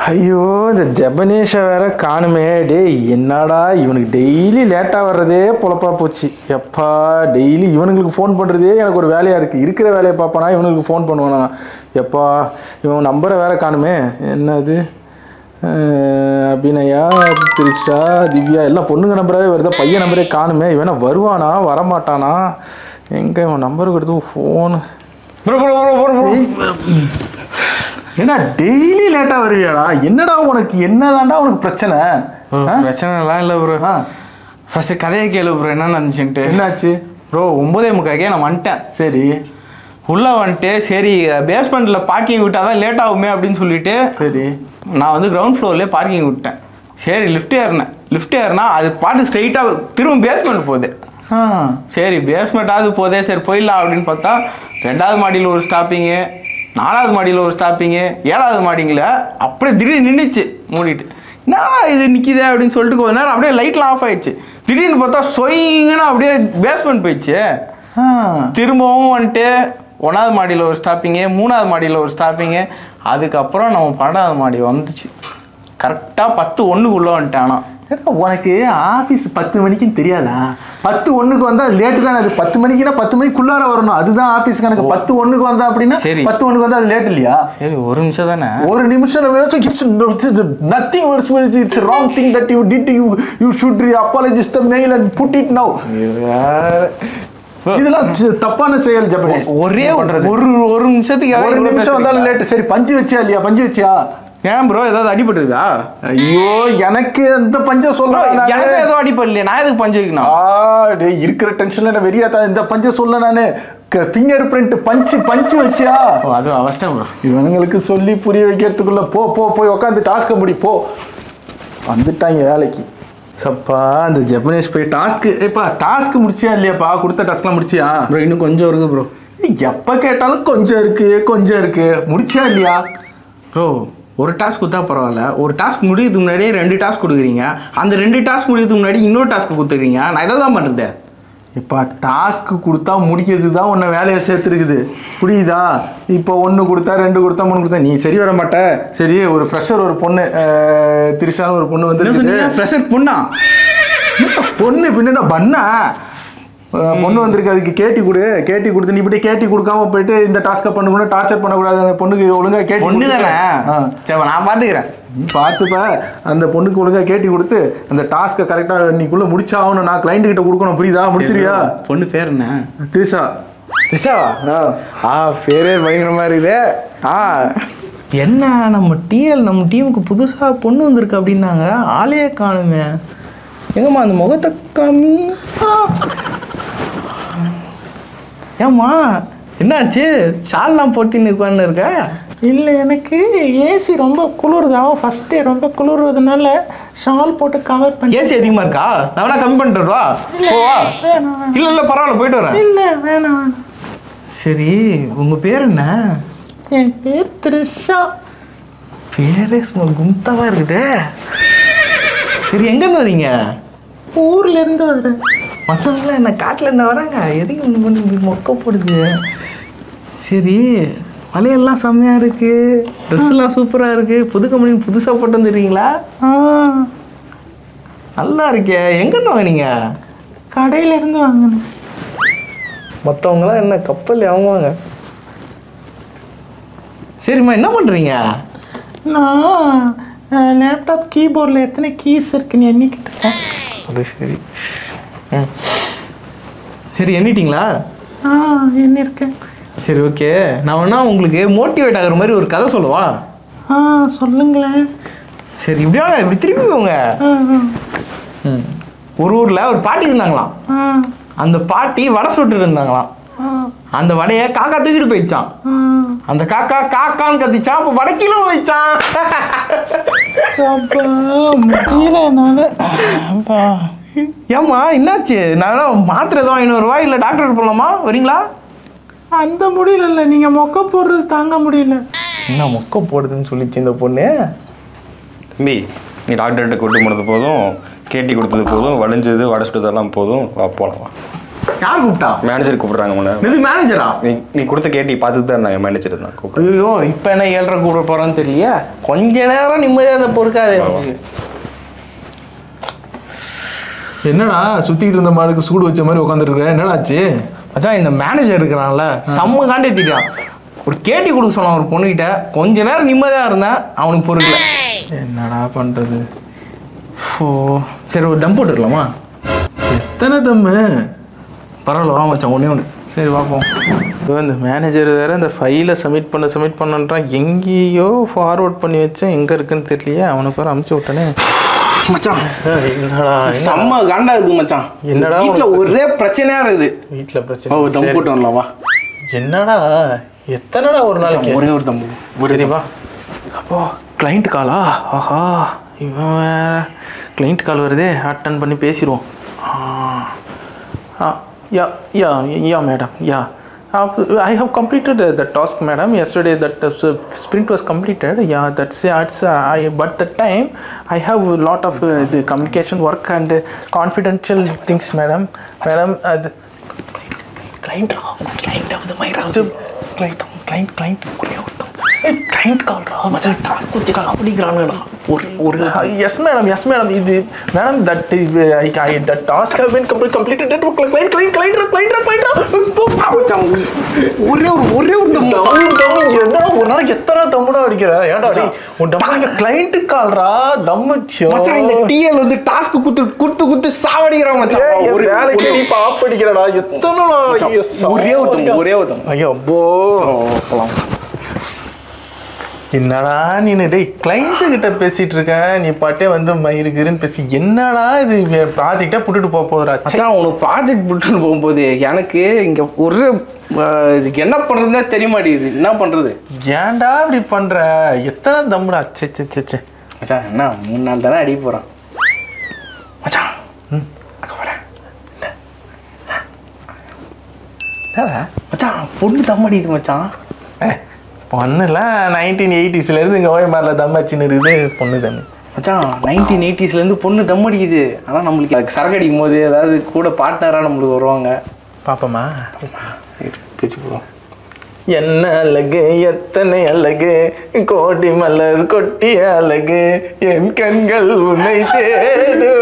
ஐயோ இந்த ஜெபனேஷை வேற காணுமே டேய் என்னடா இவனுக்கு டெய்லி லேட்டாக வர்றதே பொழப்பா போச்சு எப்பா டெய்லி இவனுங்களுக்கு ஃபோன் பண்ணுறதே எனக்கு ஒரு வேலையாக இருக்குது இருக்கிற வேலையை பார்ப்பானா இவனுக்கு ஃபோன் பண்ணுவானா எப்பா இவன் நம்பரை வேற காணுமே என்னது அஹ், அபிநயா திரிஷா திவ்யா எல்லாம் பொண்ணுங்க நம்பராகவே வருதா பையன் நம்பரே காணுமே இவனா வருவானா வரமாட்டானா எங்கே இவன் நம்பர் கொடுத்து phone bro bro bro bro bro ஏன்னா டெய்லி லேட்டாக வருவியாடா என்னடா உனக்கு என்னதான்டா உனக்கு பிரச்சனை ஆ? பிரச்சனைலாம் இல்லை ப்ரோ ஆ, ஃபர்ஸ்ட் கதையை கேளு ப்ரோ என்ன நடந்துச்சுன்ட்டு என்னாச்சு ப்ரோ ஒன்பதே முக்காக்கே நான் வந்துட்டேன் சரி உள்ளே வந்துட்டு சரி பேஸ்மெண்ட்டில் பார்க்கிங் விட்டால் தான் லேட் ஆகுமே அப்படின்னு சொல்லிட்டு சரி நான் வந்து கிரவுண்ட் ஃப்ளோர்லேயே பார்க்கிங் விட்டேன் சரி லிஃப்ட் ஏறினேன் லிஃப்ட் ஏறினா அது பாட்டு ஸ்ட்ரைட்டாக திரும்ப பேஸ்மெண்ட் போகுது ஆ சரி பேஸ்மெண்ட்டாவது போதே சரி போயிடலாம் அப்படின்னு பார்த்தா ரெண்டாவது மாடியில் ஒரு ஸ்டாப்பிங்கு நாலாவது மாடியில் ஒரு ஸ்டாப்பிங்கு ஏழாவது மாடிங்கில் அப்படியே திடீர்னு நின்றுச்சு மூடிட்டு என்னடா இது நிற்கிதே அப்படின்னு சொல்லிட்டு கொஞ்ச நேரம் அப்படியே லைட்லாம் ஆஃப் ஆயிடுச்சு திடீர்னு பார்த்தா சொயிங்கன்னு அப்படியே பேஸ்மெண்ட் போயிடுச்சு ஆ திரும்பவும் வந்துட்டு ஒன்றாவது மாடியில் ஒரு ஸ்டாப்பிங்கு மூணாவது மாடியில் ஒரு ஸ்டாப்பிங்கு அதுக்கப்புறம் நம்ம பன்னெண்டாவது மாடி வந்துச்சு கரெக்டாக பத்து ஒன்றுக்குள்ளே வந்துட்டேன் ஆனால் ஏடா, உனக்கு ஆஃபீஸ் பத்து மணிக்குன்னு தெரியாதா பத்து ஒண்ணுக்கு வந்தால் லேட்டு தானே அது பத்து மணிக்குன்னா பத்து மணிக்குள்ளார வரணும் அதுதான் ஆஃபீஸ் கணக்கு பத்து ஒண்ணுக்கு வந்தா அப்படின்னா சரி. பத்து ஒண்ணுக்கு வந்தா அது லேட் இல்லையா சரி ஒரு நிமிஷம் தானே ஒரு நிமிஷம் it's nothing it's wrong thing that you did you you should apologise the mail and put it now இதெல்லாம் சி- தப்பான செயல் ஜப்பனேஷ் ஒரே ஒரு ஒரு நிமிஷத்துக்கு ஒரு நிமிஷம் வந்தாலும் லேட் சரி பஞ்சு வச்சியா இல்லையா பஞ்சு வச்சியா ஏன் ப்ரோ ஏதாவது அடிபட்டுருதா ஐயோ எனக்கு அந்த பஞ்ச சொல்ல எனக்கு ஏதோ அடிபடலையே நான் எதுக்கு பஞ்சு வைக்கணும் ஆ டேய் இருக்கிற டென்ஷன்ல நான் வெறியாத்தா இந்த பஞ்ச சொல்ல நானு ஃபிங்கர் பிரிண்ட் பஞ்சு பஞ்சு வச்சியா ஓ, அது அவஸ்தை ப்ரோ இவனுங்களுக்கு சொல்லி புரிய வைக்கிறதுக்குள்ள போ போ போய் உட்காந்து டாஸ்க்கை முடி போ வந்துட்டாங்க வேலைக்கு சப்பா அந்த ஜப்பனீஸ் போய் டாஸ்க்கு ஏப்பா டாஸ்க் முடிச்சியா இல்லையாப்பா கொடுத்த டாஸ்க்லாம் முடிச்சியா ப்ரோ இன்னும் கொஞ்சம் இருக்கு ப்ரோ எப்போ கேட்டாலும் கொஞ்சம் இருக்கு கொஞ்சம் இருக்கு முடிச்சியா இல்லையா ப்ரோ ஒரு டாஸ்க் கொடுத்தா பரவாயில்ல ஒரு டாஸ்க் முடியறதுக்கு முன்னாடியே ரெண்டு டாஸ்க் கொடுக்குறீங்க அந்த ரெண்டு டாஸ்க் முடியறதுக்கு முன்னாடி இன்னொரு டாஸ்க் கொடுத்துறீங்க நான் இதை தான் பண்ணுறது இப்போ டாஸ்க் கொடுத்தா முடிக்கிறது தான் உன்னை வேலையை சேர்த்துருக்குது புரியுதா இப்போ ஒன்று கொடுத்தா ரெண்டு கொடுத்தா மூணு கொடுத்தா நீ சரி வர மாட்ட சரி ஒரு ஃப்ரெஷர் ஒரு பொண்ணு அஹ், திரிஷான்னு ஒரு பொண்ணு என்ன வந்து சொன்னீங்க ஃப்ரெஷர் பொண்ணா பொண்ணு பின்னா பண்ணா அஹ், பொண்ணு வந்திருக்கு அதுக்கு கேட்டி கொடு கேட்டி கொடுத்து நீ இப்படி கேட்டி கொடுக்காம போயிட்டு இந்த டாஸ்க்கை பண்ணக்கூடாது டார்ச்சர் பண்ணக்கூடாது அந்த பொண்ணுக்கு ஒழுங்கா கேட்டி பொண்ணு கொடுத்து- தானே ஆ. சரி நான் பார்த்துக்கிறேன் நீ பார்த்துப்ப அந்த பொண்ணுக்கு ஒழுங்கா கேட்டி கொடுத்து அந்த டாஸ்க்கை கரெக்டாக இன்னைக்குள்ள முடிச்சாகணும் நான் கிளைண்ட் கிட்ட கொடுக்கணும் புரியுதா முடிச்சிருவியா பொண்ணு பேர் என்ன திரிஷா திஷாவா ஆ ஆ பேரே பயங்கரமா இருக்குதே ஆ என்ன நம்ம டிஎல் நம்ம டீமுக்கு புதுசா பொண்ணு வந்திருக்கு அப்படின்னாங்க ஆளே காணுமே எங்கம்மா அந்த முகத்தை காமி ஏம்மா என்னாச்சு ஷால்லாம் போத்தின்னு உட்கார்ந்து இருக்க இல்லை எனக்கு ஏசி ரொம்ப குளிருதா ஃபஸ்ட்டே ரொம்ப குளிர்றதுனால ஷால் போட்டு கவர் பண்ணி ஏசி அதிகமா இருக்கா நான் வேணா கம்மி பண்ணிட்டு வா போவா வேணாம் வேணாம் இல்ல இல்ல பரவாயில்ல போயிட்டு வரேன் இல்லை வேணாம் வேணாம் சரி உங்க பேர் என்ன என் பேர் த்ரிஷா பேரே சும்மா கும்தாவா இருக்குதே சரி எங்கேருந்து வரீங்க ஊர்ல இருந்து வரேன் மற்றவங்களாம் என்ன காட்டில் இருந்து வராங்க எதுக்கு இந்த பொண்ணு இப்படி மொக்க போடுது சரி வலையெல்லாம் செம்மையாக இருக்கு ட்ரெஸ்லாம் சூப்பராக இருக்கு புது கம்பெனி புதுசாக போட்டு வந்துடுறீங்களா ஆ நல்லா இருக்கே எங்கேருந்து வாங்குனீங்க கடையில இருந்து வாங்கினேன் மற்றவங்களாம் என்ன கப்பல் வாங்குவாங்க சரிம்மா என்ன பண்ணுறீங்க நான் லேப்டாப் கீபோர்டில் எத்தனை கீஸ் இருக்குன்னு எண்ணிக்கிட்டு இருக்கேன் அது சரி ம் சரி எண்ணிட்டீங்களா ஆ எண்ணிருக்கேன் சரி ஓகே நான் வேணா உங்களுக்கு மோட்டிவேட் ஆகுற மாதிரி ஒரு கதை சொல்லவா ஆ சொல்லுங்களேன் சரி இப்படி வாங்க இப்படி திரும்பி போங்க ஆ ஆ, ம். ஒரு ஊரில் ஒரு பாட்டி இருந்தாங்களாம் ஆ அந்த பாட்டி வடை சுட்டு இருந்தாங்களாம் ஆ அந்த வடையை காக்கா தூக்கிட்டு போயிடுச்சான் ஆ அந்த காக்கா காக்கான்னு கத்திச்சான் அப்போ வடக்கிலும் போயிடுச்சான் சப்பா முடியல என்னால் அப்பா. ஏம்மா என்னாச்சு நான் மாத்திரை ஏதோ ஐநூறுரூவா இல்லை டாக்டர் போகலாமா வரீங்களா அந்த முடியல இல்லை நீங்கள் மொக்க போடுறது தாங்க முடியல என்ன மொக்க போடுதுன்னு சொல்லிச்சு இந்த பொண்ணு தம்பி நீ டாக்டர்கிட்ட கூட்டு போனது போதும் கேட்டி கொடுத்தது போதும் வளைஞ்சது வடை சுட்டதெல்லாம் போதும் வா போகலாம் வா யார் கூப்பிட்டா மேனேஜர் கூப்பிடுறாங்க முன்ன இது மேனேஜரா நீ நீ கொடுத்த கேட்டி பார்த்துட்டு தான் இருந்தாங்க மேனேஜர் தான் கூப்பிட்டு ஐயோ இப்போ என்ன ஏழரை கூப்பிட போறோன்னு தெரியலையா கொஞ்ச நேரம் நிம்மதியாக அதை பொறுக்காது எனக்கு. என்னடா சுத்திட்டு இருந்த மாடுக்கு சூடு வச்ச மாதிரி உட்காந்துருக்க என்னடா ஆச்சு மச்சான் இந்த மேனேஜர் இருக்கிறான்ல செம்ம காண்டி திட்டான் ஒரு கேட்டி கொடுக்க சொன்னான் ஒரு பொண்ணுகிட்ட கொஞ்ச நேரம் நிம்மதியாக இருந்தேன் அவனுக்கு பொறுக்கல என்னடா பண்றது ஓ சரி ஒரு தம் போட்டுருக்கலாமா எத்தனை தம்மு பரவாயில்ல வா மச்சான் ஒன்றே ஒன்று சரி பார்ப்போம் இப்போ இந்த மேனேஜர் வேற இந்த ஃபைலை சப்மிட் பண்ண சப்மிட் பண்ணன்றான் எங்கேயோ ஃபார்வர்ட் பண்ணி வச்சேன் எங்கே இருக்குன்னு தெரியலையே அவனுக்கு வேறு அமுச்சு விட்டனே மச்சான் என்னடா செம்ம காண்டா இருக்குது மச்சான் என்னடா வீட்டில் உனக்கு ஒரே பிரச்சனையா இருக்குது வீட்டில் ஓ பிரச்சனை தம் சரி. போட்டு வரலாம் வா என்னடா எத்தனைடா ஒரு நாளைக்கு ஒரே ஒரு தம் சரி வா அப்போ கிளைண்ட் காலா ஆஹா இவன் வேற கிளைண்ட் கால் வருதே அட்டன் பண்ணி பேசிடுவோம் ஆ yeah yeah yeah madam yeah I have completed uh, the task, madam. Yesterday, that uh, s- sprint was completed. Yeah, that's uh, it's. Uh, I but that time I have a lot of uh, the communication work and uh, confidential things, madam. Madam, uh, the, client, client of the Myra. Client, client, client. ஒரே ஒருத்தன் client கால்ரா மச்சான் task கொடுத்து அப்படிங்கிறானுடா ஒரு ஒரு yes madam yes madam இது madam that I I that task have been complete completed that client client client client client ஒரே ஒரு ஒரே ஒரு தம் தம் தம் என்ன ஒரு நாளைக்கு எத்தனை தம்முடா அடிக்கிற ஏன்டா டேய் உன் டம்மு கிளைண்ட் கால்ரா தம்மு மச்சான் இந்த டிஎல் வந்து டாஸ்க் குத்து குத்து குத்து சாவடிக்கிறான் மச்சான் ஒரு வேலைக்கு நீ பாப் அடிக்கிறடா எத்தனை ஐயோ, ஒரே ஒரு தம் ஒரே ஒரு தம் ஐயோ அப்போ என்னடா நீ டேய் கிளைண்ட் கிட்ட பேசிட்டு இருக்க நீ பாட்டே வந்து மயிருக்குன்னு பேசி என்னடா இது ப்ராஜெக்டா புட்டுட்டு போக போதுடா ச்சே. மச்சான் உனக்கு ப்ராஜெக்ட் விட்டுன்னு போகும்போது எனக்கு இங்க ஒரு அஹ், இதுக்கு என்ன பண்றதுன்னே தெரிய மாட்டேங்குது என்ன பண்றது ஏன்டா இப்படி பண்ற எத்தனை தம்முடா சே சே சே சே மச்சான் என்ன மூணு நாள் தானே அடிக்க போறான் மச்சான் ம் அங்க வரேன் என்னடா மச்சான் பொண்ணு தம் அடிக்குது மச்சான் பொண்ணுல நைன்டீன் எயிட்டிஸ்ல இருந்து இங்க ஓய் மாதிரில தம் வச்சுன்னு இருக்குது பொண்ணு தண்ணி மச்சான் நைன்டீன் எயிட்டிஸ்லேருந்து பொண்ணு தம் அடிக்குது ஆனால் நம்மளுக்கு சரக்கு அடிக்கும் போது ஏதாவது கூட பார்ட்னராக நம்மளுக்கு வருவாங்க பாப்போமா பேச்சு போடுவோம் என்ன அழகு எத்தனை அழகு கோடி மலர் கொட்டிய அழகு என் கண்கள் உன்னை தேடுவ